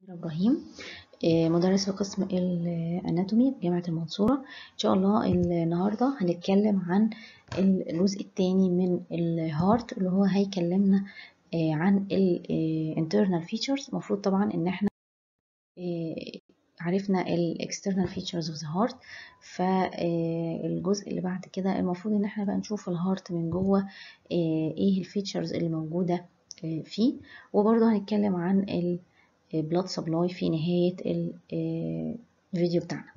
إبراهيم آه، مدرس في قسم الأناتومي بجامعة المنصورة إن شاء الله النهاردة هنتكلم عن الجزء الثاني من الهارت اللي هو هيكلمنا آه، عن ال آه، internal features المفروض طبعا إن احنا عرفنا ال external features of the heart فالجزء اللي بعد كده المفروض إن احنا بقى نشوف الهارت من جوه ايه الفيتشرز اللي موجودة فيه وبرضه هنتكلم عن ال blood supply في نهاية الفيديو بتاعنا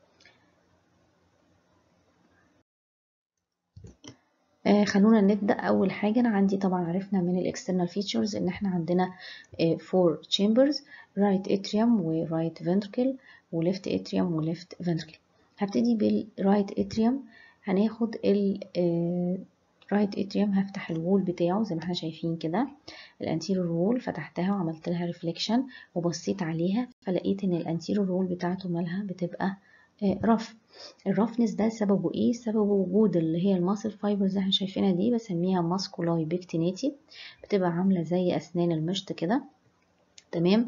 آه خلونا نبدأ أول حاجة أنا عندي طبعا عرفنا من الاكسترنال فيتشرز إن إحنا عندنا آه four chambers right atrium و right ventricle و left atrium و left ventricle هبتدي بالرايت atrium هناخد ال آه رايت اتريوم هفتح الوول بتاعه زي ما احنا شايفين كده الانتيريور وول فتحتها وعملت لها ريفليكشن وبصيت عليها فلقيت ان الانتيريور وول بتاعته مالها بتبقى رف الرفنس ده سببه ايه سببه وجود اللي هي الماسل فايبرز اللي احنا شايفينها دي بسميها ماسكولاي بيكتينيتي بتبقى عامله زي اسنان المشط كده تمام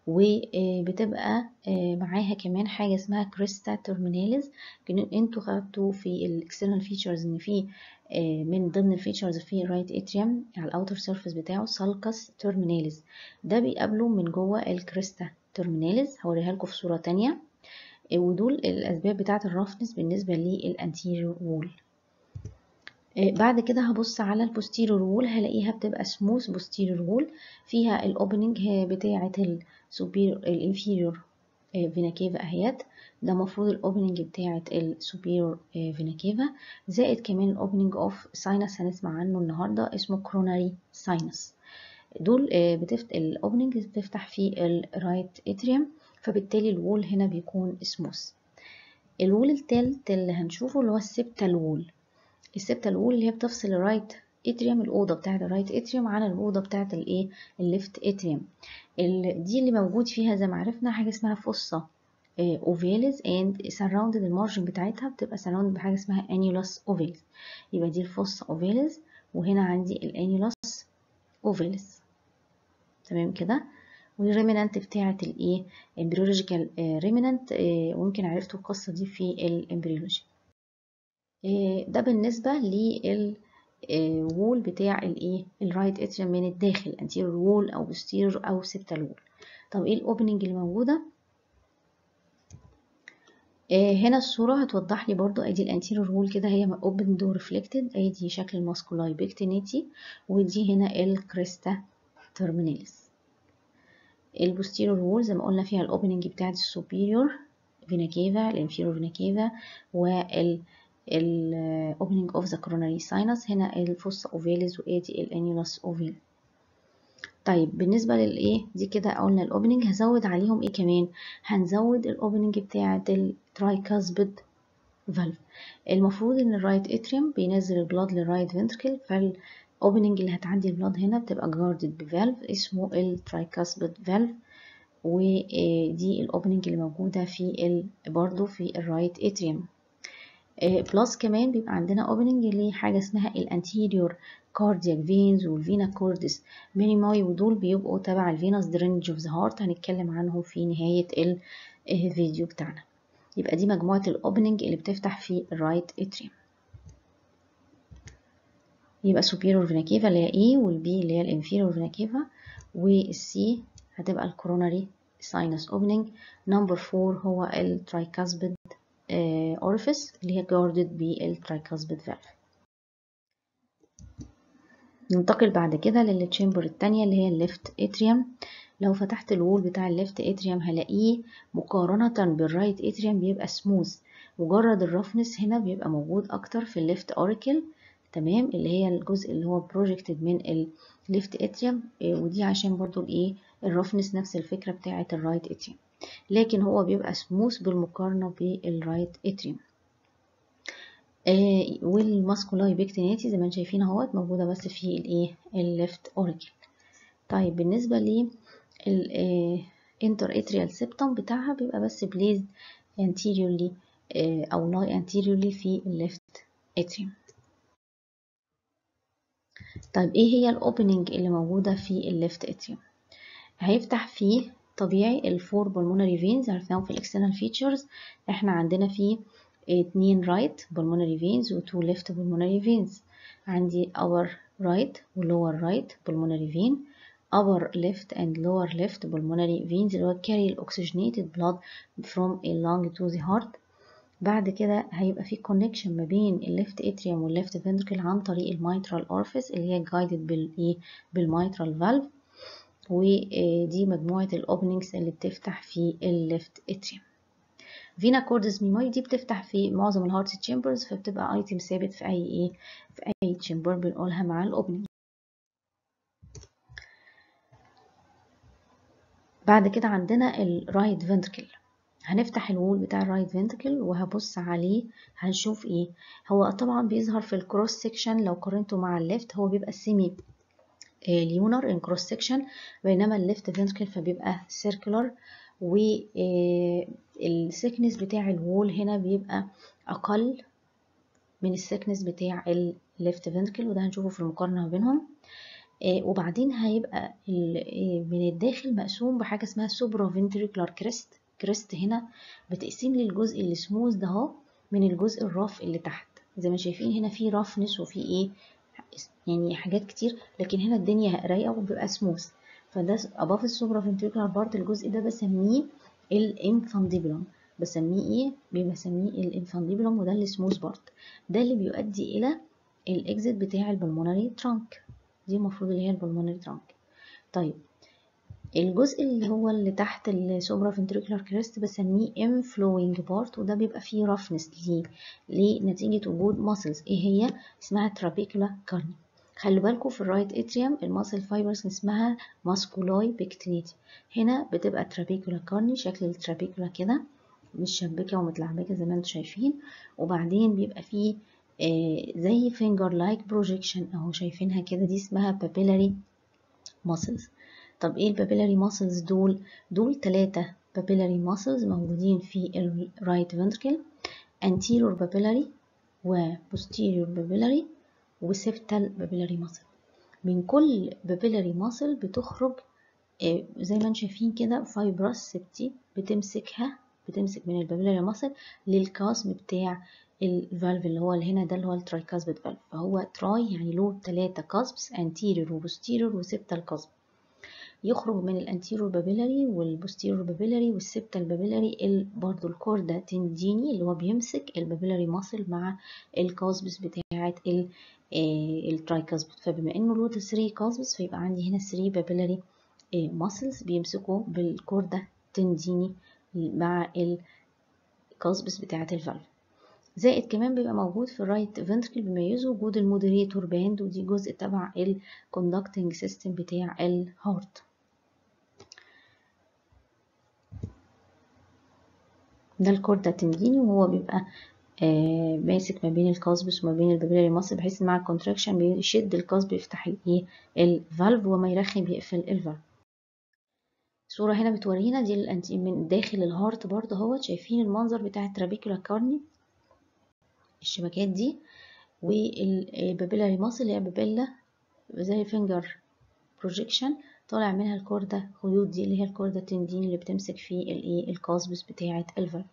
وبتبقى معاها كمان حاجه اسمها كريستا تورميناليز انتوا خدتوا في الاكسترنال فيتشرز ان في من ضمن الفيتشرز في الرايت اتريوم على الاوتر سيرفيس بتاعه سالكس تورميناليز ده بيقابله من جوه الكريستا تورميناليز هوريها لكم في صوره تانية ودول الاسباب بتاعه الرفنس بالنسبه للانتيريور وول بعد كده هبص على البوستيريور وول هلاقيها بتبقى سموث بوستيريور وول فيها الاوبننج بتاعه السوبير الانفيريور فينا كيفا اهيت ده المفروض الاوبننج بتاعه السوبيريور فينا كيفا زائد كمان الاوبننج اوف ساينس هنسمع عنه النهارده اسمه كروناري ساينس دول بتفت الاوبننج بتفتح في الرايت اتريوم فبالتالي الوول هنا بيكون سموث الوول التالت اللي هنشوفه اللي هو السبتال وول السبتال وول اللي هي بتفصل الرايت اتريوم الاوضه بتاعه الرايت اتريوم عن الاوضه بتاعه الايه الليفت اتريوم دي اللي موجود فيها زي ما عرفنا حاجه اسمها فصه اوفيلز اند سراوندد المارجن بتاعتها بتبقى سراوندد بحاجه اسمها انيولس اوفيلز يبقى دي الفصه اوفيلز وهنا عندي الانيولس اوفيلز تمام كده والريمنانت بتاعه الايه امبريولوجيكال ريمنانت ويمكن عرفتوا القصه دي في الامبريولوجي ده بالنسبه لل وول بتاع الايه الرايت اتريوم من الداخل انتيريور وول او بوستيريور او سبتال وول طب ايه الاوبننج اللي موجوده هنا الصورة هتوضح لي برضو ادي الانتيريور وول كده هي اوبن دو ريفلكتد ادي شكل الماسكولاي بيكتينيتي ودي هنا الكريستا ترميناليس البوستيريور وول زي ما قلنا فيها الاوبننج بتاعت السوبيريور فينا كيفا الانفيريور فينا كيفا وال الاوبننج اوف ذا كوروناري ساينس هنا الفص اوفيلز وادي الانيولس اوفيل طيب بالنسبة للايه دي كده قلنا الاوبننج هزود عليهم ايه كمان هنزود الاوبننج بتاعة الترايكاسبيد فالف المفروض ان الرايت اتريوم بينزل البلاد للرايت فنتركل فالاوبننج اللي هتعدي البلاد هنا بتبقى جاردد بفالف اسمه الترايكاسبيد فالف ودي الاوبننج اللي موجودة في ال برضو في الرايت اتريوم بلس كمان بيبقى عندنا اوبننج اللي حاجه اسمها الانتيريور كاردياك فينز والفينا كوردس مينيماي ودول بيبقوا تبع الفينوس درينج اوف ذا هارت هنتكلم عنهم في نهايه الفيديو بتاعنا يبقى دي مجموعه الاوبننج اللي بتفتح في الرايت اتريوم يبقى superior vena cava اللي هي E والبي اللي هي الانفيريور vena cava والسي هتبقى الكوروناري sinus opening نمبر 4 هو الترايكاسبيد اورفيس اللي هي جاردد بالترايكاسبيد فالف ننتقل بعد كده للتشامبر التانية اللي هي الليفت اتريوم لو فتحت الوول بتاع الليفت اتريوم هلاقيه مقارنة بالرايت اتريوم بيبقى سموث مجرد الرفنس هنا بيبقى موجود اكتر في الليفت اوريكل تمام اللي هي الجزء اللي هو بروجكتد من الليفت اتريوم ودي عشان برضو الايه الرفنس نفس الفكرة بتاعة الرايت اتريوم لكن هو بيبقى سموث بالمقارنة بالرايت اتريوم آه والماسكولاي بيكتينيتي زي ما انتم شايفين اهوت موجودة بس في الايه الليفت اوريكل طيب بالنسبة ل الانتر اتريال سيبتم بتاعها بيبقى بس بليزد anteriorly آه او لاي anteriorly في الليفت اتريوم طيب ايه هي الاوبننج اللي موجودة في الليفت اتريوم هيفتح فيه طبيعي الفور pulmonary veins عرفناهم في الاكسترنال فيتشرز احنا عندنا فيه اتنين right pulmonary veins و two left pulmonary veins عندي upper right و lower right pulmonary vein upper left and lower left pulmonary veins اللي هو carry oxygenated blood from a lung to the heart بعد كده هيبقى في connection ما بين الليفت اتريوم والليفت ventricle عن طريق الميترال orifice اللي هي guided بالايه بالميترال valve ودي مجموعة الاوبننجز اللي بتفتح في الليفت اتريوم فينا كوردز ميموري دي بتفتح في معظم الهارت تشامبرز فبتبقى ايتم ثابت في اي ايه في اي تشامبر بنقولها مع الاوبننج بعد كده عندنا الرايت فنتركل هنفتح الوول بتاع الرايت فنتركل وهبص عليه هنشوف ايه هو طبعا بيظهر في الكروس سيكشن لو قارنته مع الليفت هو بيبقى سيمي ليونر ان كروس سيكشن بينما الليفت فنتركل فبيبقى سيركولار والسيكنس بتاع الوول هنا بيبقى اقل من السيكنس بتاع الليفت فنتركل وده هنشوفه في المقارنه ما بينهم وبعدين هيبقى من الداخل مقسوم بحاجه اسمها سوبرا فنتريكولار كريست كريست هنا بتقسيم للجزء اللي سموث ده اهو من الجزء الرف اللي تحت زي ما شايفين هنا في رفنس وفي ايه يعني حاجات كتير لكن هنا الدنيا رايقه وبيبقى سموث فده above السوبرا فنتريكولار بارت الجزء ده بسميه الانفانديبولم بسميه ايه بسميه الانفانديبولم وده السموث بارت ده اللي بيؤدي الى الاكزيت بتاع البلمونري ترانك دي المفروض اللي هي البلمونري ترانك طيب الجزء اللي هو اللي تحت السوبرا فنتريكولار كريست بسميه inflowing بارت وده بيبقى فيه رفنس ليه ليه نتيجة وجود ماسلز ايه هي اسمها ترابيكولا كارني خلي بالكم في الرايت اتريوم الماسل فايبرز اسمها ماسكولاي بيكتينيتي هنا بتبقى ترابيكولا كارني شكل الترابيكولا كده متشبكة ومتلعبكة زي ما انتم شايفين وبعدين بيبقى فيه آه زي فينجر لايك بروجيكشن اهو شايفينها كده دي اسمها بابيلاري ماسلز طب ايه البابيلاري ماسلز دول دول ثلاثة بابيلاري ماسلز موجودين في الرايت فنتركل anterior بابيلاري و posterior بابيلاري و septal بابيلاري ماسل من كل بابيلاري ماسل بتخرج آه زي ما انتم شايفين كده فايبرس سبتي بتمسكها بتمسك من البابيلاري ماسل للكاسب بتاع الفالف اللي هو اللي هنا ده اللي هو الترايكاسبت فالف فهو تراي يعني له ثلاثة كاسبس anterior و posterior و septal كاسب يخرج من الانتيرور بابيلاري والبوستيرور بابيلاري والسبتال بابيلاري برضو الكوردا تنديني اللي هو بيمسك البابيلاري ماسل مع الكاسبس بتاعة الترايكاسبت فبما انه له 3 كاسبس فيبقى عندي هنا 3 بابيلاري ماسلز بيمسكوا بالكوردا تنديني مع الكاسبس بتاعة الفالف زائد كمان بيبقى موجود في الرايت فنتركل بيميزه وجود المودريتور باند ودي جزء تبع الكوندكتنج سيستم بتاع الهارت ده الكوردا تنديني وهو بيبقى آه ماسك ما بين الكاسبس وما بين البابيلاري ماسل بحيث مع الكونتراكشن بيشد الكاسب يفتح الايه الفالف وما يرخي بيقفل الفالف الصورة هنا بتورينا دي الانتي من داخل الهارت برضه اهوت شايفين المنظر بتاع الترابيكولا كارني الشبكات دي والبابيلاري ماسل اللي هي بابيلا زي فينجر بروجيكشن طالع منها الكوردا خيوط دي اللي هي الكوردا تندين اللي بتمسك في الايه الكاسبس بتاعه الفالف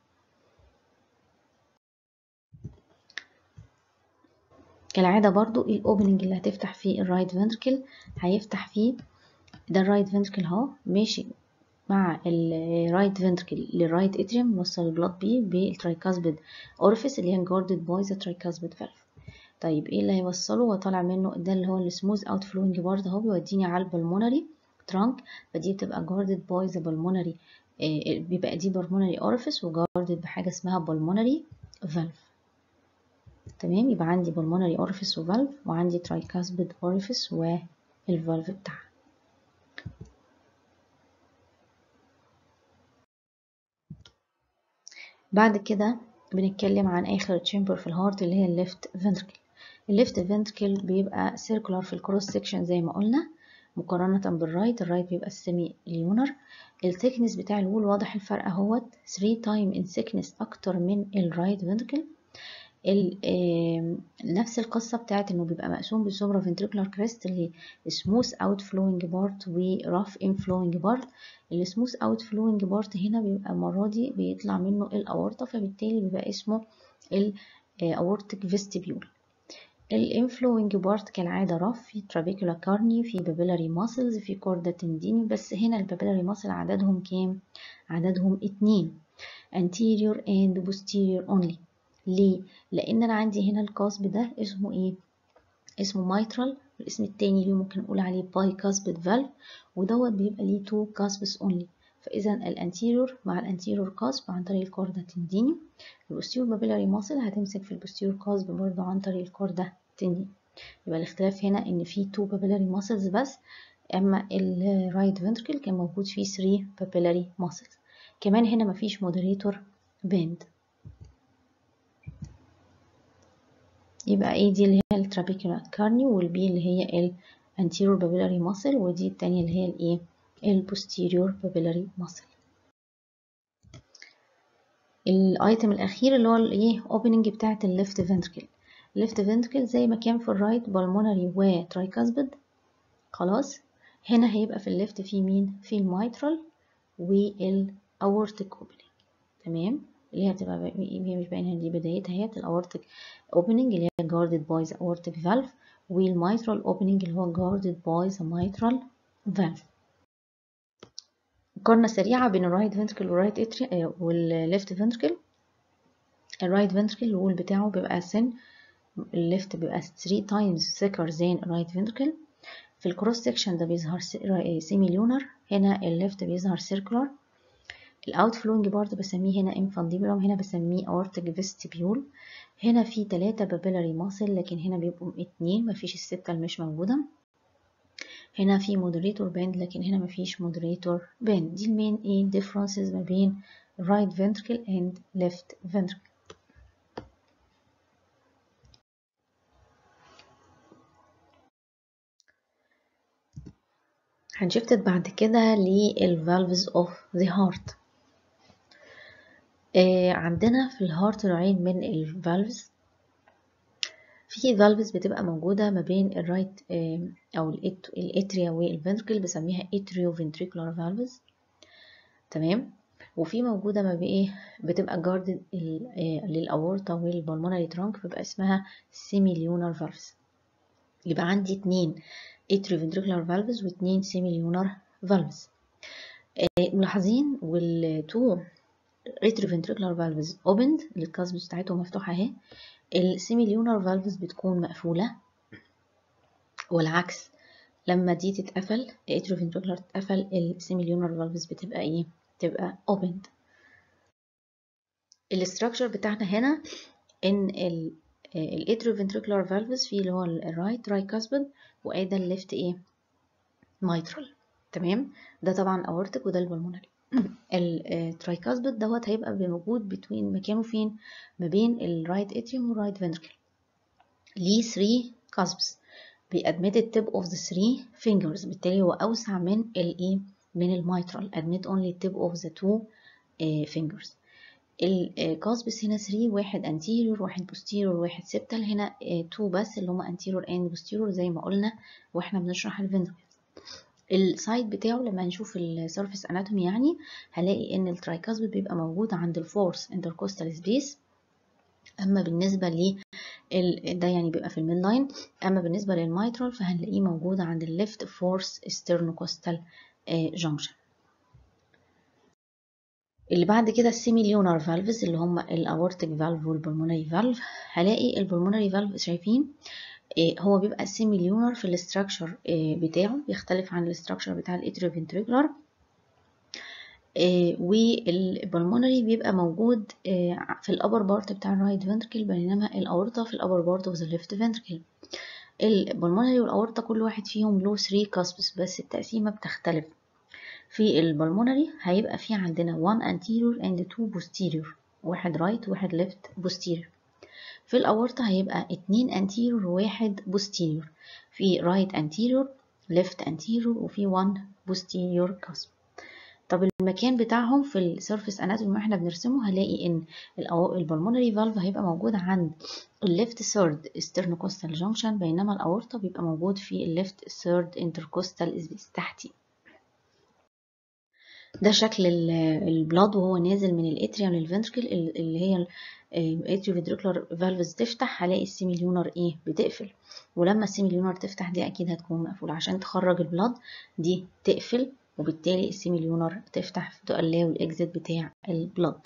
كالعادة برضو الاوبننج اللي هتفتح فيه الرايت فنتركل هيفتح فيه ده الرايت فنتركل اهو ماشي مع الرايت فنتركل للرايت اتريوم موصل البلاد بيه بالترايكاسبيد اورفيس اللي هي جاردد باي ذا ترايكاسبيد فالف طيب ايه اللي هيوصله وطالع منه ده اللي هو السموث اوت فلوينج بارت اهو بيوديني على البلمونري ترانك فدي بتبقى جاردد باي ذا بلمونري بيبقى دي بلمونري اورفيس وجاردد بحاجه اسمها بلمونري فالف تمام يبقى عندي بلمونري اورفيس وفالف وعندي ترايكاسبيد اورفيس والفالف بتاعها بعد كده بنتكلم عن اخر تشامبر في الهارت اللي هي الليفت فنتركل الليفت فنتركل بيبقى سيركولار في الكروس سيكشن زي ما قلنا مقارنة بالرايت الرايت بيبقى السيمي ليونر الثيكنس بتاع الوول واضح الفرق اهوت 3 تايم ان thickness اكتر من الرايت فنتركل نفس القصة بتاعت انه بيبقى مقسوم بالسوبرا فنتريكولار كريست اللي سموث اوت فلوينج بارت وراف ان فلوينج بارت السموث اوت فلوينج بارت هنا بيبقى المرة دي بيطلع منه الاورطة فبالتالي بيبقى اسمه الاورتيك فيستيبيول الانفلوينج بارت كالعادة رف في ترابيكولا كارني في بابيلاري ماسلز في كوردا تنديني بس هنا البابيلاري ماسل عددهم كام عددهم اتنين anterior and posterior only ليه لان انا عندي هنا القصب ده اسمه ايه اسمه mitral الاسم التاني اللي ممكن نقول عليه باي كاسبت فالف ودوت بيبقى ليه تو كاسبس اونلي فاذا الانتيريور مع الانتيريور كاسب عن طريق الكوردا تنديني البوستيريور بابيلاري ماسل هتمسك في البوستيريور كاسب برضه عن طريق الكوردا تنديني يبقى الاختلاف هنا ان في تو بابيلاري ماسلز بس اما الرايت فنتركل كان موجود فيه 3 بابيلاري ماسلز كمان هنا مفيش مودريتور باند يبقى ايه دي اللي هي الترابيكولا كارني والبي اللي هي الانتيريور بابيلاري ماسل ودي التانية اللي هي الايه البوستيريور بابيلاري ماسل الايتم الاخير اللي هو الايه اوبننج بتاعه الليفت فنتركل الليفت فنتركل زي ما كان في الرايت بالمونري وترايكاسبيد خلاص هنا هيبقى في الليفت في مين في الميترال والاورتيك اوبننج تمام اللي هي بتبقى هي مش باينه دي بدايتها هي الاورتيك اوبننج اللي هي guarded by the aortic valve والميترال اوبننج اللي هو guarded by the mitral valve مقارنة سريعة بين الرايت فنتركل والرايت اتريا والليفت فنتركل الرايت فنتركل الوول بتاعه بيبقى سن الليفت بيبقى 3 times thicker than الرايت فنتركل في الكروس سكشن ده بيظهر سيمي لونر هنا الليفت بيظهر سيركولار الاوت فلوينج بارت بسميه هنا انفانديبولم هنا بسميه اورتيك فيستيبيول هنا في تلاتة بابيلاري ماسل لكن هنا بيبقوا اتنين مفيش الستة اللي مش موجودة هنا في مودريتور باند لكن هنا مفيش مودريتور باند دي المين ايه differences ما بين right ventricle and left ventricle هنشفتت بعد كده للفالفز اوف ذا هارت عندنا في الهارت نوعين من الفالفز في فالفز بتبقى موجودة ما بين الرايت أو الاتريا والفنتركل بسميها اتريو فنتريكولار فالفز تمام وفي موجودة ما بإيه بتبقى جارد للأورطة والبلمونري ترانك بيبقى اسمها سيمي ليونر فالفز يبقى عندي اتنين اتريو فنتريكولار فالفز واتنين سيمي ليونر فالفز ملاحظين والتو retroventricular valves opened الكاسبس بتاعتهم مفتوحة اهي السيميليونر فالفز بتكون مقفولة والعكس لما دي تتقفل الاتروفنتريكولار تتقفل السيميليونر فالفز بتبقى ايه بتبقى opened الاستراكشر بتاعنا هنا ان الاتروفنتريكولار فالفز في اللي هو الرايت ترايكاسبيد وادي الليفت ايه مايترال تمام ده طبعا اورتك وده البلمونري الترايكاسبيد دوت هيبقى موجود بتوين مكانه فين ما بين الرايت اتريوم والرايت فنتركل ليه 3 كاسبس بيأدمت التب اوف ذا 3 fingers بالتالي هو اوسع من الايه من الميترال admit only tip of the two uh, fingers الكاسبس هنا 3 واحد anterior واحد posterior واحد septal هنا 2 uh, بس اللي هما anterior and posterior زي ما قلنا واحنا بنشرح الفنتركل السايد بتاعه لما نشوف السيرفيس اناتومي يعني هلاقي ان الترايكاسبيد بيبقى موجود عند الفورس انتركوستال سبيس اما بالنسبه ل ده يعني بيبقى في الميد لاين اما بالنسبه للميترال فهنلاقيه موجود عند الليفت فورس استرنوكوستال جانكشن اللي بعد كده السيميليونار فالفز اللي هم الاورتيك فالف والبلمونري فالف هلاقي البلمونري فالف شايفين هو بيبقى سيميليونر في الاستراكشر بتاعه بيختلف عن الاستراكشر بتاع الاتريوفنتريكولار والبلمونري بيبقى موجود في الابر بارت بتاع الرايت فنتركل بينما الاورطه في الابر بارت اوف ذا ليفت فنتركل البلمونري والاورطه كل واحد فيهم له 3 كاسبس بس التقسيمه بتختلف في البلمونري هيبقى في عندنا 1 anterior and 2 posterior واحد رايت right وواحد ليفت posterior في الأورطة هيبقى اتنين anterior وواحد posterior في right anterior left anterior وفي one posterior cusp طب المكان بتاعهم في السيرفيس اناتومي احنا بنرسمه هلاقي ان البلمونري فالف هيبقى موجود عند الليفت ثيرد ستيرنوكوستال جانكشن بينما الاورطه بيبقى موجود في الليفت ثيرد انتركوستال سبيس تحتي ده شكل البلاد وهو نازل من الاتريوم للفنتركل اللي هي الاتريوفيدريكولار فالفز تفتح هلاقي السيميليونر ايه بتقفل ولما السيميليونر تفتح دي اكيد هتكون مقفوله عشان تخرج البلاد دي تقفل وبالتالي السيميليونر تفتح تقلاو الاكزيت بتاع البلاد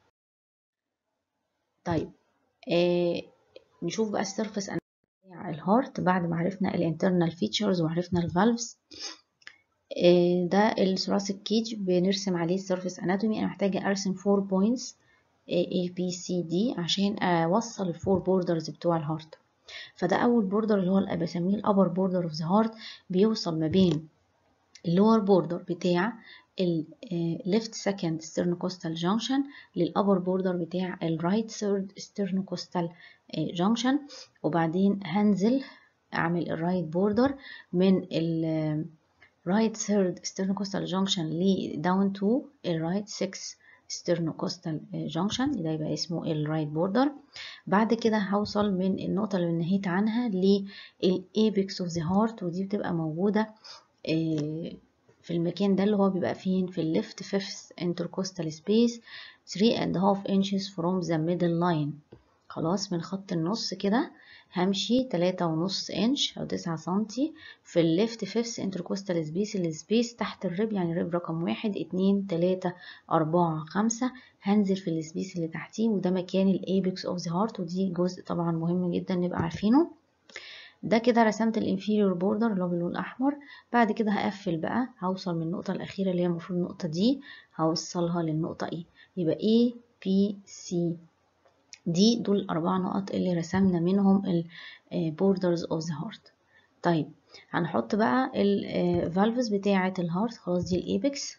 طيب آه نشوف بقى السيرفس بتاع الهارت بعد ما عرفنا الانترنال فيتشرز وعرفنا الفالفز آه ده الثوراسيك كيج بنرسم عليه السيرفس اناتومي انا محتاجه ارسم 4 بوينتس A B C D عشان اوصل الفور بوردرز بتوع الهارت فده اول بوردر اللي هو اللي بسميه الابر بوردر اوف ذا هارت بيوصل ما بين اللور بوردر بتاع ال left second sternocostal junction للأبر بوردر بتاع ال right third sternocostal junction وبعدين هنزل أعمل ال right border من ال right third sternocostal junction ل down to ال right six sternocostal junction ده يبقى اسمه ال right border بعد كده هوصل من النقطة اللي نهيت عنها لل apex of the heart ودي بتبقى موجودة في المكان ده اللي هو بيبقى فين في الليفت fifth intercostal space 3 and half inches from the middle line خلاص من خط النص كده همشي تلاتة ونص انش او تسعة سنتي في الليفت فيفث انتركوستال سبيس السبيس تحت الريب يعني الريب رقم واحد اتنين تلاتة اربعة خمسة هنزل في السبيس اللي تحتيه وده مكان الايبكس اوف ذا هارت ودي جزء طبعا مهم جدا نبقى عارفينه ده كده رسمت الانفيريور بوردر اللي هو باللون الاحمر بعد كده هقفل بقى هوصل من النقطه الاخيره اللي هي المفروض النقطه دي هوصلها للنقطه اي يبقى A B C دي دول الاربع نقط اللي رسمنا منهم البوردرز اوف ذا هارت طيب هنحط بقى الفالفز بتاعه الهارت خلاص دي الايبكس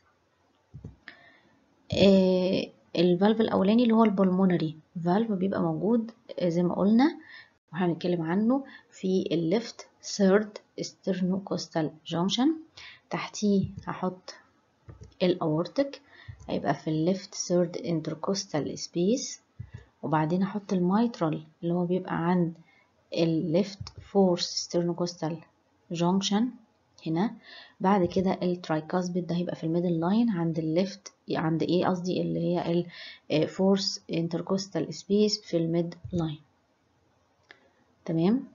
الفالف الاولاني اللي هو البلمونري فالف بيبقى موجود زي ما قلنا وهنتكلم عنه في الليفت ثيرد سترنوكوستال جونكشن تحتيه هحط الاورتك هيبقى في الليفت ثيرد انتركوستال سبيس وبعدين هحط الميترال اللي هو بيبقى عند الليفت فورث سترنوكوستال جونكشن هنا بعد كده الترايكاسبيد ده هيبقى في الميدل لاين عند الليفت عند ايه قصدي اللي هي الفورث انتركوستال سبيس في الميد لاين تمام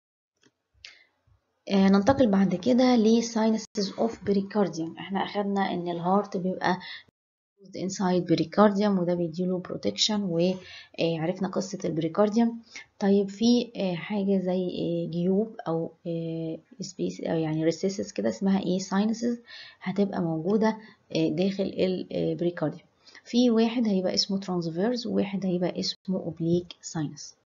آه ننتقل بعد كده لساينسز اوف بريكارديوم احنا اخدنا ان الهارت بيبقى inside بريكارديوم وده بيديله بروتكشن وعرفنا قصة البريكارديوم طيب في آه حاجة زي آه جيوب او سبيس او يعني ريسيسز كده اسمها ايه ساينسز هتبقى موجودة داخل البريكارديوم في واحد هيبقى اسمه ترانسفيرز وواحد هيبقى اسمه اوبليك ساينس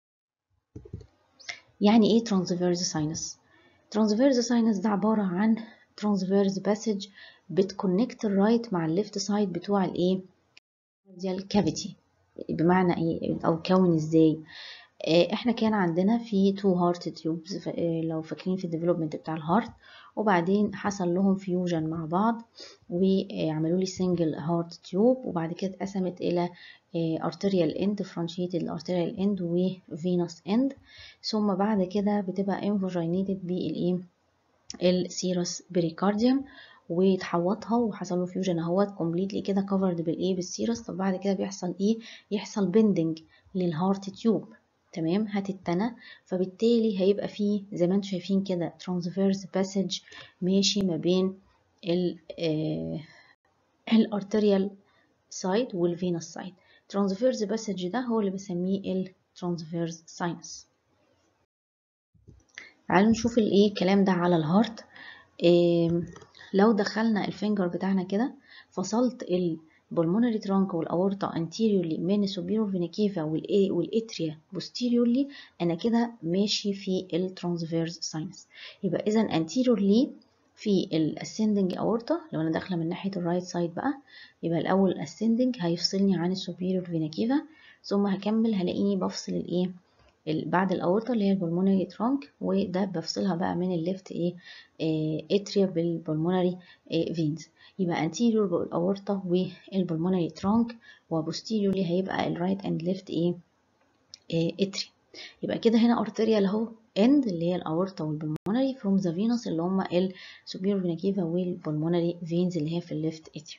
يعني ايه ترانسفيرز ساينس ترانسفيرز ساينس ده عبارة عن ترانسفيرز باسج بتكونكت الرايت مع الليفت سايد بتوع الايه الكافيتي بمعنى ايه او كون ازاي احنا كان عندنا في تو هارت تيوبز لو فاكرين في الديفلوبمنت بتاع الهارت وبعدين حصل لهم فيوجن مع بعض وعملوا لي سنجل هارت تيوب وبعد كده اتقسمت الى arterial end differentiated arterial end و venous end ثم بعد كده بتبقى invaginated بالايه السيروس بريكارديوم وتحوطها وحصل له فيوجن اهوت كومبليتلي كده كفرد بالايه بالسيروس طب بعد كده بيحصل ايه يحصل بندنج للهارت تيوب تمام هتتنى فبالتالي هيبقى فيه زي ما انتم شايفين كده ترانسفيرس باسج ماشي ما بين ال الارتريال سايد والفينوس سايد ترانسفيرس باسج ده هو اللي بسميه الترانسفيرس ساينس تعالوا نشوف الايه الكلام ده على الهارت إيه لو دخلنا الفينجر بتاعنا كده فصلت البلمونري ترانك والاورطه انتيريورلي من السوبيرور فينا كيفا والاي والاتريا بوستيريورلي انا كده ماشي في الترانسفيرس ساينس يبقى اذا انتيريورلي في الاسندنج اورطه لو انا داخله من ناحيه الرايت سايد بقى يبقى الاول الاسندنج هيفصلني عن السوبيريور فينا كيفا ثم هكمل هلاقيني بفصل الايه بعد الاورطه اللي هي البلمونري ترانك وده بفصلها بقى من الليفت ايه اتريا بالبلمونري فينز يبقى anterior بالاورطة والبلمونري ترانك وبوستيريورلي هيبقى الرايت اند ليفت ايه اتري يبقى كده هنا ارتريال اهو اند اللي هي الاورطة والبلمونري فروم ذا فينوس اللي هم السوبيريور فينا كيفا والبلمونري فينز اللي هي في الليفت اتري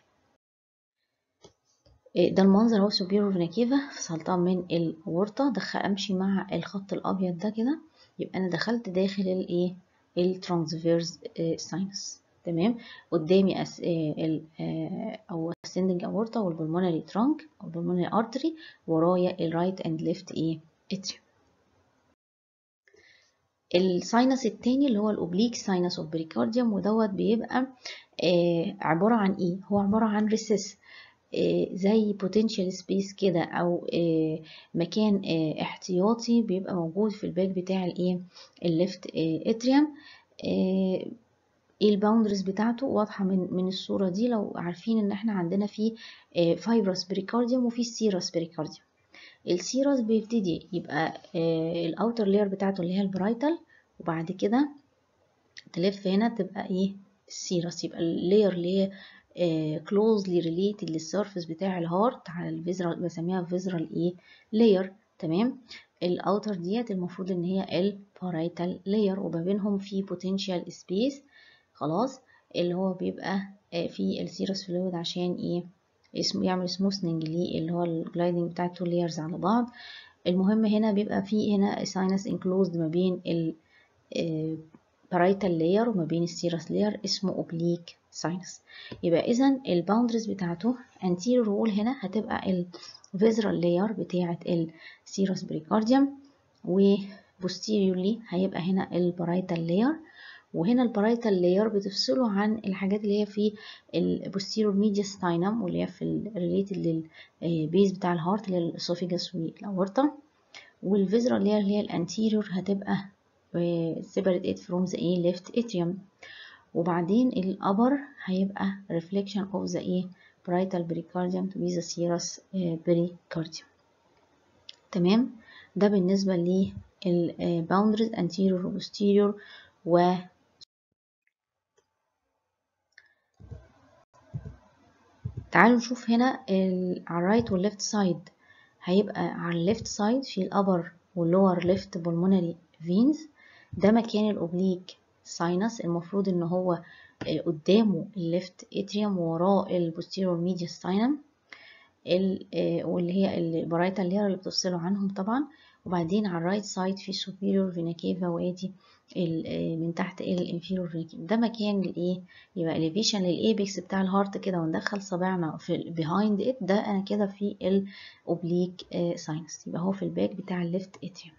ده المنظر اهو سوبيريور فينا كيفا فصلتها من الاورطة دخل امشي مع الخط الابيض ده كده يبقى انا دخلت داخل الايه الترانسفيرز ساينس تمام قدامي أس... ال... او ascending aorta والبلمونري ترانك او البلمونري ارتري ورايا الرايت اند ليفت ايه اتريوم الساينس التاني اللي هو الاوبليك ساينس اوف بريكارديوم ودوت بيبقى آه عبارة عن ايه هو عبارة عن ريسيس آه زي potential space كده او آه مكان احتياطي بيبقى موجود في الباك بتاع الايه الليفت اتريوم ايه الباوندرز بتاعته واضحة من من الصورة دي لو عارفين ان احنا عندنا في فايبرس بريكارديوم وفي سيرس بريكارديوم السيرس بيبتدي يبقى الاوتر لير بتاعته اللي هي البرايتال وبعد كده تلف هنا تبقى ايه السيرس يبقى اللير اللي هي كلوزلي ريليتد للسيرفيس بتاع الهارت على الفيزرال بسميها فيزرال ايه لاير تمام الاوتر ديت المفروض ان هي البارايتال لاير وما بينهم في بوتنشال سبيس خلاص اللي هو بيبقى في السيرس فلويد عشان ايه اسمه يعمل سموثنج ليه اللي هو الجلايدنج بتاع التو لايرز على بعض المهم هنا بيبقى في هنا ساينس انكلوزد ما بين ال بارايتال لاير وما بين السيرس لاير اسمه اوبليك ساينس يبقى اذا الباوندرز بتاعته anterior وول هنا هتبقى الفيزرال لاير بتاعه السيرس بريكارديوم وبوستيريورلي هيبقى هنا البارايتال لاير وهنا البارايتال لاير بتفصله عن الحاجات اللي هي في البوستيرور ميدياستاينم واللي هي في الريليتد للبيز بتاع الهارت اللي هي الاسوفيجاس والاورطه والفيزرال لاير اللي هي الانتيريور هتبقى separated from the A left atrium وبعدين الأبر هيبقى reflection of the A parietal pericardium to be the serous pericardium تمام ده بالنسبة لل boundaries anterior و posterior و تعالوا نشوف هنا على الرايت والليفت سايد هيبقى على الليفت سايد في الأبر واللور ليفت pulmonary veins ده مكان الأوبليك ساينس المفروض ان هو قدامه الليفت اتريوم ووراه البوستيرور ميدياستاينم واللي هي البرايتال لير اللي بتفصله عنهم طبعا وبعدين على الرايت سايد في سوبيريور فينا كيفا وادي من تحت الانفيريور فينا كيفا ده مكان الايه يبقى اليفيشن للايبكس بتاع الهارت كده وندخل صابعنا في بيهايند ات ده انا كده في الاوبليك ساينس يبقى هو في الباك بتاع الليفت اتريوم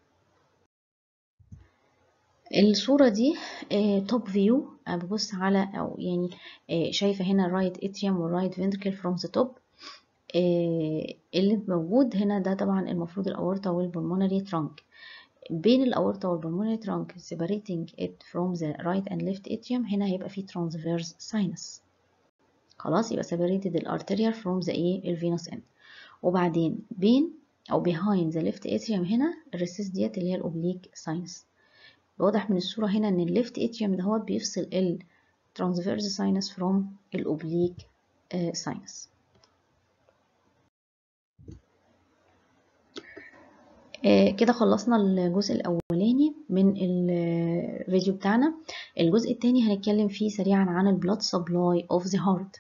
الصورة دي توب فيو ببص على أو يعني آه شايفة هنا الرايت اتريوم والرايت فنتركل فروم ذا توب اللي موجود هنا ده طبعا المفروض الأورطة والبلمونري ترانك بين الأورطة والبلمونري ترانك separating it from the right and left atrium هنا هيبقى في transverse sinus خلاص يبقى separated الارتريال from the ايه الفينوس end وبعدين بين أو behind the left atrium هنا الريسيس ديت اللي هي الأوبليك sinus واضح من الصورة هنا ان الليفت اتريوم دهوت بيفصل ال transverse sinus from الاوبليك sinus كده خلصنا الجزء الاولاني من الفيديو بتاعنا الجزء التاني هنتكلم فيه سريعا عن البلاد سبلاي اوف ذا هارت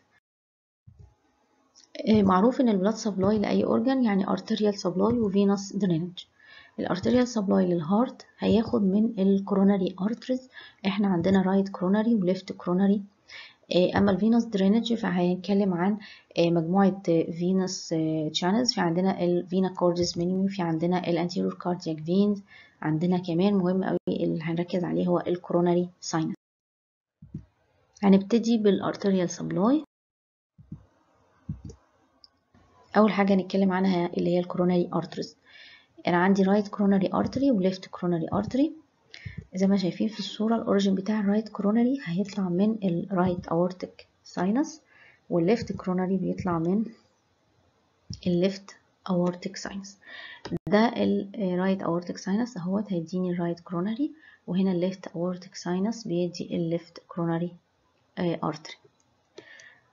معروف ان البلاد سبلاي لاي اورجان يعني arterial سبلاي وفينوس درينج الارتريال سبلاي للهارت هياخد من الكوروناري ارتريز احنا عندنا رايت كوروناري وليفت كوروناري اما الفينوس درينج فهنتكلم عن مجموعه فينوس شانلز في عندنا الفينا كوردس مينيمي في عندنا الانتيريور كاردياك فينز عندنا كمان مهم قوي اللي هنركز عليه هو الكوروناري ساينس هنبتدي بالارتريال سبلاي اول حاجه هنتكلم عنها اللي هي الكوروناري ارتريز انا عندي رايت كوروناري ارتري وليفت كوروناري ارتري زي ما شايفين في الصورة الاوريجين بتاع الرايت كوروناري هيطلع من الرايت اورتيك ساينس والليفت كوروناري بيطلع من الليفت اورتيك ساينس ده الرايت اورتيك ساينس اهوت هيديني الرايت كوروناري وهنا الليفت اورتيك ساينس بيدي الليفت كوروناري ارتري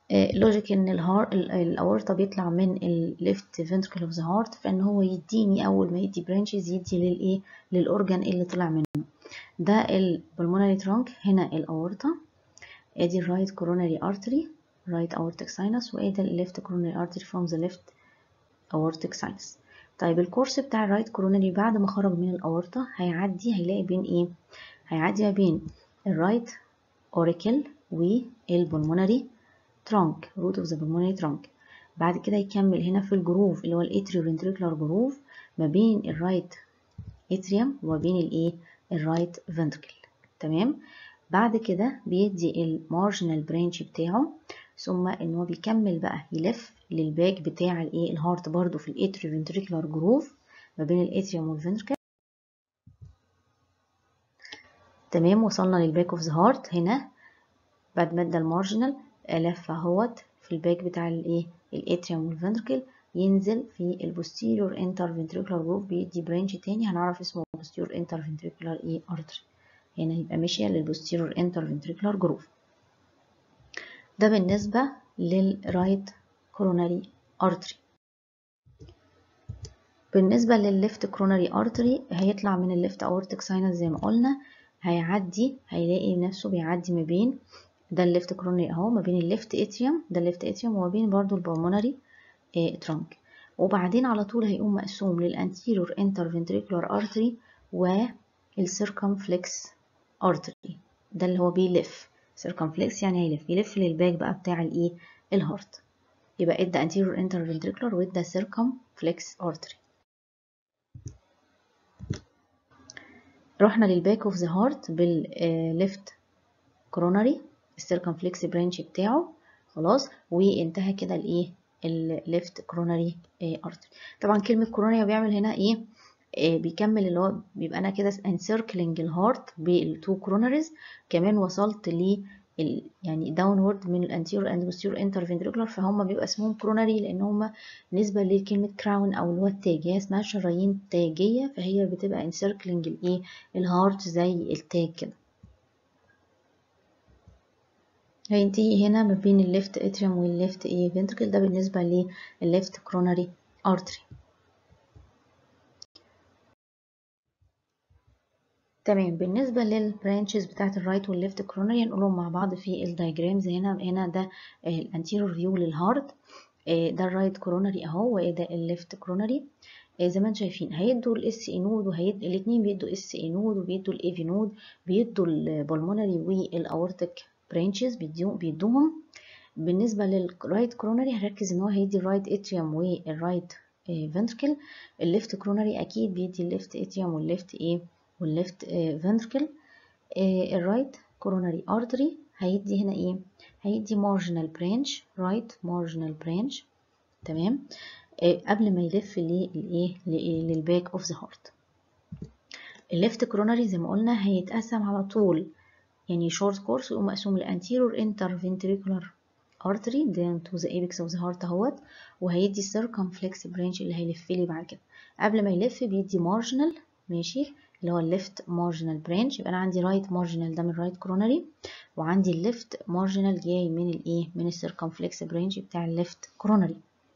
لوجيك ان الهار الاورطه بيطلع من الليفت فنتركل اوف ذا هارت فان هو يديني اول ما يدي برانشز يدي للايه للاورجان اللي طلع منه ده البلمونري ترانك هنا الاورطه ادي الرايت كوروناري ارتري رايت aortic sinus وادي الليفت كوروناري ارتري from the left aortic sinus طيب الكورس بتاع الرايت كوروناري بعد ما خرج من الاورطه هيعدي هيلاقي بين ايه هيعدي ما بين الرايت اوريكل والبلمونري ترانك root of the pulmonary trunk بعد كده يكمل هنا في الجروف اللي هو الاتريو فنتريكولار جروف ما بين الرايت اتريوم وما بين الايه الرايت فنتركل تمام بعد كده بيدي المارجنال برانش بتاعه ثم ان هو بيكمل بقى يلف للباك بتاع الايه الهارت برضو في الاتريو فنتريكولار جروف ما بين الاتريوم والفنتركل تمام وصلنا للباك اوف ذا هارت هنا بعد ما ادى المارجنال لف اهوت في الباك بتاع الايه الاتريوم والفنتركل ينزل في البوستيريور انتر فنتريكولار جروف بيدي برانش تاني هنعرف اسمه بوستيريور انتر فنتريكولار ايه ارتري هنا يبقى ماشيه للبوستيريور انتر فنتريكولار جروف ده بالنسبه للرايت كوروناري ارتري بالنسبه للليفت كوروناري ارتري هيطلع من الليفت اورتيك ساينس زي ما قلنا هيعدي هيلاقي نفسه بيعدي ما بين ده الليفت كرونري اهو ما بين الليفت اتريوم ده الليفت اتريوم وما بين برضو البلمونري اه ترانك وبعدين على طول هيقوم مقسوم للانتيريور انتر فنتريكولار ارتري والسيركمفلكس ارتري ده اللي هو بيلف سيركمفلكس يعني هيلف يلف للباك بقى بتاع الايه الهارت يبقى ادى انتيريور انتر فنتريكولار وادى سيركمفلكس ارتري رحنا للباك اوف ذا هارت بالليفت كوروناري السيركمفلكس برانش بتاعه خلاص وانتهى كده الايه الليفت كوروناري ارتري طبعا كلمه كوروناري بيعمل هنا ايه آه بيكمل اللي هو بيبقى انا كده انسيركلينج الهارت بالتو كوروناريز كمان وصلت ل يعني داونورد من الانتيريور اند بوستيريور انتر فنتريكولار فهم بيبقى اسمهم كوروناري لان هم نسبه لكلمه كراون او اللي هو التاج هي اسمها شرايين تاجيه فهي بتبقى انسيركلينج الايه الهارت زي التاج كده هينتهي هنا ما بين الليفت اتريوم والليفت ايه فنتركل ده بالنسبة للليفت كروناري ارتري تمام بالنسبة للبرانشز بتاعت الرايت والليفت كروناري نقولهم مع بعض في الدايجرامز هنا هنا ده الانتيريور فيو للهارت ده الرايت كروناري اهو وده الليفت كروناري زي ما انتم شايفين هيدوا الاس اي نود وهيد الاثنين بيدوا اس اي نود وبيدوا الاي في نود بيدوا البلمونري والاورتيك برانشز بيدوهم بالنسبه للرايت كرونري هركز ان هو هيدي الرايت اتريوم والرايت فنتركل الليفت كرونري اكيد بيدي الليفت اتريوم والليفت ايه والليفت فنتركل الرايت كوروناري ارتري هيدي هنا ايه هيدي مارجنال برانش رايت مارجنال برانش تمام قبل ما يلف للايه للباك اوف ذا هارت الليفت كرونري زي ما قلنا هيتقسم على طول يعني شورت كورس ويقوم مقسوم لانتيرور انتر فنتريكولار ارتري down to the apex of the heart اهوت وهيدي circumflex branch اللي هيلف لي بعد كده قبل ما يلف بيدي marginal ماشي اللي هو الليفت marginal branch يبقى انا عندي right marginal ده من right coronary وعندي الليفت marginal جاي من الايه من السيركمفلكس برانش بتاع الليفت coronary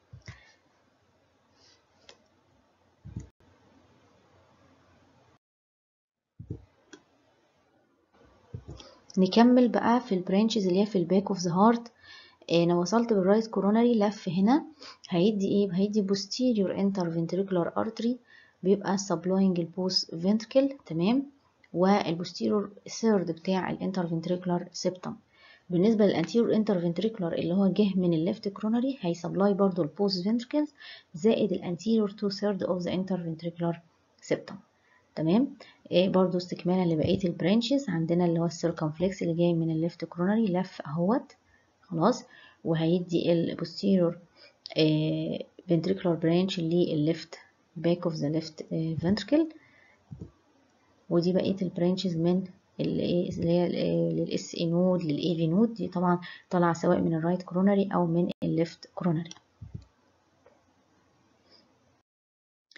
نكمل بقى في البرانشز اللي هي في الباك اوف ذا هارت انا وصلت بالرايت كوروناري لف هنا هيدي ايه هيدي posterior interventricular artery بيبقى supplying البوست ventricle تمام والبوستيريور ثيرد بتاع الانترفنتريكولار سيبتم بالنسبة للانتيريور انترفنتريكولار اللي هو جه من الليفت كرونري هيسبلاي برضو البوست فنتريكلز زائد الانتيريور تو ثيرد اوف ذا انترفنتريكولار سيبتم تمام إيه برضو استكمالا لبقية البرانشز عندنا اللي هو السيركمفلكس اللي جاي من الليفت كرونري لف اهوت خلاص وهيدي البوستيريور ventricular branch للليفت back of the left ventricle ودي بقية البرانشز من اللي هي للاس اي نود للاي في نود دي طبعا طالعة سواء من الرايت كرونري او من الليفت كرونري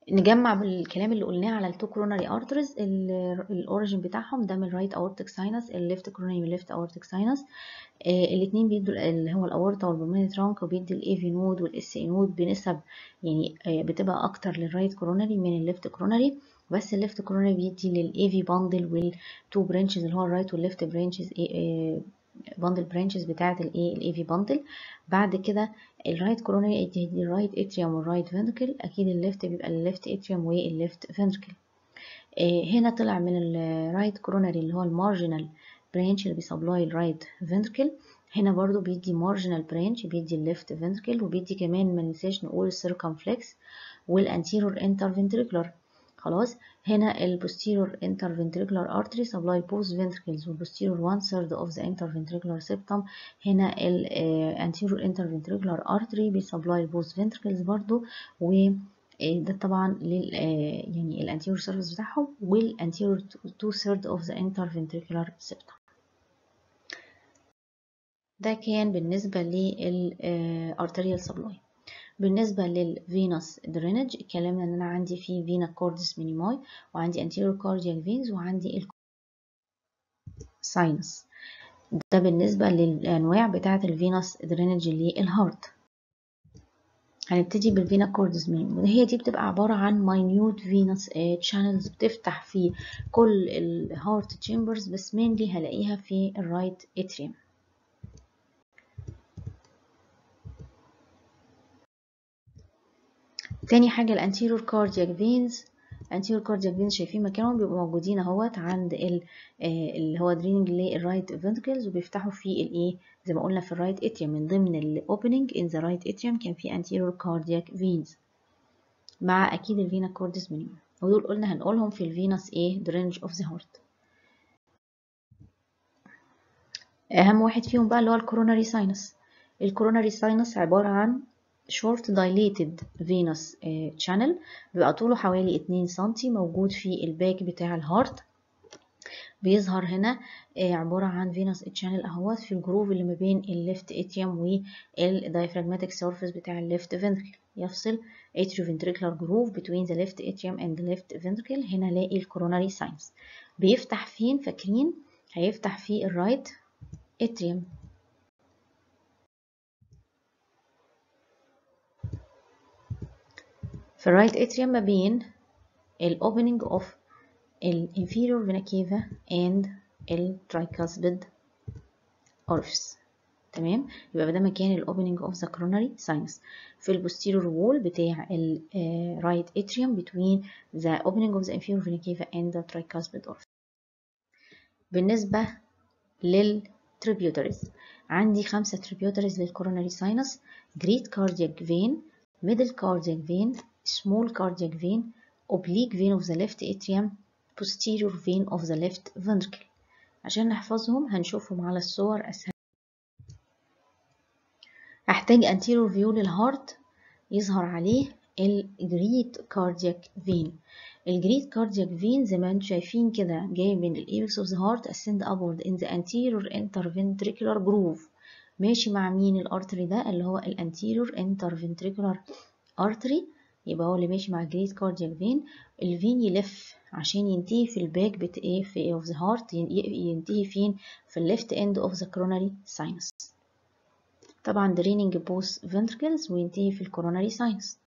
نجمع بالكلام اللي قلناه على التو كوروناري ارترز الاوريجن بتاعهم ده من الرايت اورتيك ساينس الليفت كوروناري من الليفت اورتيك ساينس آه الاثنين بيدوا اللي هو الاورتا والبلمونري ترانك وبيدي الاي في نود والاس اي نود بنسب يعني آه بتبقى اكتر للرايت كوروناري من الليفت كوروناري بس الليفت كوروناري بيدي للاي في باندل والتو برانشز اللي هو الرايت والليفت برانشز باندل برانشز بتاعه الايه الاي في باندل بعد كده الرايت كوروناري دي الرايت اتريوم والرايت فنتركل اكيد الليفت بيبقى الليفت اتريوم والليفت فنتركل آه هنا طلع من الرايت كوروناري اللي هو المارجنال برانش اللي بيسبلاي الرايت فنتركل هنا برضو بيدي مارجنال برانش بيدي الليفت فنتركل وبيدي كمان ما ننساش نقول السيركمفلكس والانتيرور انترفنتريكولار خلاص هنا البوستيرور interventricular artery supply both ventricles والبوستيرور one third of the interventricular septum هنا ال anterior interventricular artery بيسبلاي both ventricles برضو و ده طبعا لل يعني الانتيرور سيرفيس بتاعهم والانتيرور two third of the interventricular septum ده كان بالنسبة للارتريال سبلاي بالنسبة للفينوس درينج اتكلمنا ان انا عندي في فينا كوردس مينيماي وعندي anterior cardiac veins وعندي الساينس ده بالنسبة للانواع بتاعة الفينوس درينج للهارت هنبتدي بالفينا كوردس مينيماي هي دي بتبقى عبارة عن minute venous channels بتفتح في كل الهارت تشامبرز بس mainly هلاقيها في الرايت اتريوم تاني حاجة الانتيرور كاردياك فينز anterior cardiac veins شايفين مكانهم بيبقوا موجودين اهوت عند ال اللي هو دريننج للرايت فنتركلز وبيفتحوا في الايه زي ما قلنا في الرايت اتريوم من ضمن الاوبننج ان ذا رايت اتريوم كان في anterior cardiac veins مع اكيد الفينا كوردس مينيمم ودول قلنا هنقولهم في الفينوس ايه درينج اوف ذا هارت اهم واحد فيهم بقى اللي هو الكوروناري ساينس الكوروناري ساينس عبارة عن short dilated venous channel بيبقى طوله حوالي 2 سنتي موجود في الباك بتاع الهارت بيظهر هنا عبارة عن venous channel اهوت في الجروف اللي ما بين الليفت اتريوم والdiaphragmatic surface بتاع الليفت ventricle يفصل atrioventricular groove between the left atrium and the left ventricle هنا الاقي الكوروناري ساينس بيفتح فين فاكرين هيفتح في الرايت اتريوم في الرايت اتريوم ما بين ال opening of ال inferior vena cava and ال tricuspid orifice تمام يبقى ده مكان ال opening of the coronary sinus في ال posterior wall بتاع ال uh, right atrium between the opening of the inferior vena cava and the tricuspid orifice بالنسبة لل tributaries عندي خمسة tributaries للcoronary sinus great cardiac vein middle cardiac vein small cardiac vein, oblique vein of the left atrium, posterior vein of the left ventricle. عشان نحفظهم هنشوفهم على الصور أسهل. هحتاج anterior view للهارت يظهر عليه الجريت كاردياك فين. الجريت كاردياك فين زي ما انتم شايفين كده جاي من الايبكس اوف ذا هارت ascend upward in the anterior interventricular groove. ماشي مع مين الارتري ده اللي هو الانتيريور interventricular artery يبقى هو اللي ماشي مع الجريت كاردياك فين الفين يلف عشان ينتهي في الباك بت ايه في اوف ذا هارت ينتهي فين في الليفت اند اوف ذا كوروناري ساينس طبعا دريننج بوث فنتركلز وينتهي في الكوروناري ساينس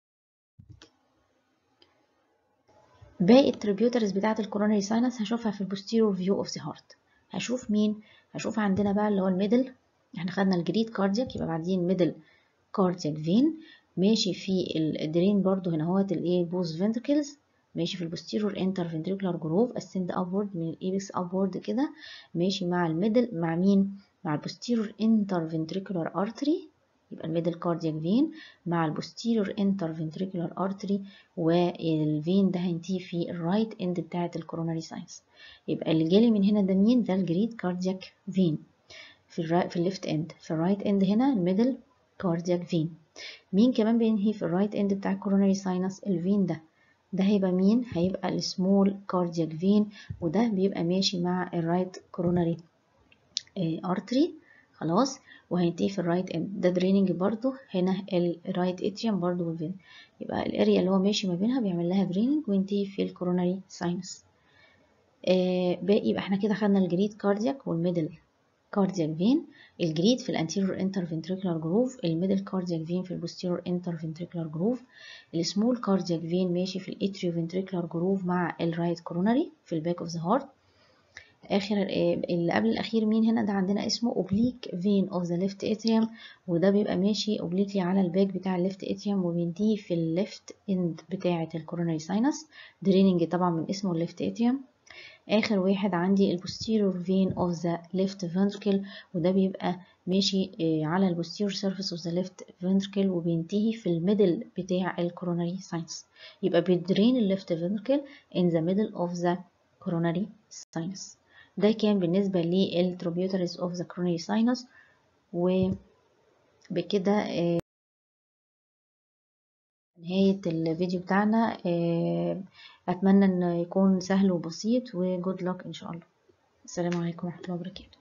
باقي التريبيوترز بتاعه الكوروناري ساينس هشوفها في البوستيرور فيو اوف ذا هارت هشوف مين هشوف عندنا بقى اللي هو الميدل احنا خدنا الجريت كاردياك يبقى بعدين ميدل كاردياك فين ماشي في الدرين برضو هنا اهوت الايه بوز فنتركلز ماشي في البوستيرور انترفنتريكولار جروف اسند ابورد من الايبكس ابورد كده ماشي مع الميدل مع مين مع البوستيرور انترفنتريكولار ارتري يبقى الميدل كاردياك فين مع البوستيرور انترفنتريكولار ارتري والفين ده هينتهي في الرايت اند بتاعه الكوروناري ساينس يبقى اللي جالي من هنا ده مين ده الجريد كاردياك فين في الرايت في الليفت اند في الرايت اند هنا الميدل كاردياك فين مين كمان بينهي في الرايت اند بتاع الكوروناري ساينس الفين ده ده هيبقى مين هيبقى السمول كاردياك فين وده بيبقى ماشي مع الرايت كوروناري ارتري خلاص وهينتهي في الرايت اند ده دريننج برضو هنا الرايت اتريوم برضو والفين يبقى الاريا اللي هو ماشي ما بينها بيعمل لها دريننج وينتهي في الكوروناري ساينس آه باقي يبقى احنا كده خدنا الجريد كاردياك والميدل كاردياك فين الجريد في الانتيريور انترفنتريكولار جروف الميدل كاردياك فين في البوستيريور انترفنتريكولار جروف السمول كاردياك فين ماشي في الاتريو فنتريكولار جروف مع الرايت كوروناري في الباك اوف ذا هارت اخر اللي قبل الاخير مين هنا ده عندنا اسمه اوبليك فين اوف ذا ليفت اتريوم وده بيبقى ماشي اوبليكلي على الباك بتاع الليفت اتريوم وبينتهي في الليفت اند بتاعه الكوروناري ساينس دريننج طبعا من اسمه الليفت اتريوم اخر واحد عندي البوستيريور فين اوف ذا ليفت فنتركل وده بيبقى ماشي على البوستيريور سيرفيس اوف ذا ليفت فنتركل وبينتهي في الميدل بتاع الكوروناري ساينس يبقى بيدرين الليفت فنتركل in the middle of the coronary sinus ده كان بالنسبة للتروبيوتريز اوف ذا coronary sinus وبكده نهاية الفيديو بتاعنا أتمنى أن يكون سهل وبسيط وجود لك إن شاء الله السلام عليكم ورحمة الله وبركاته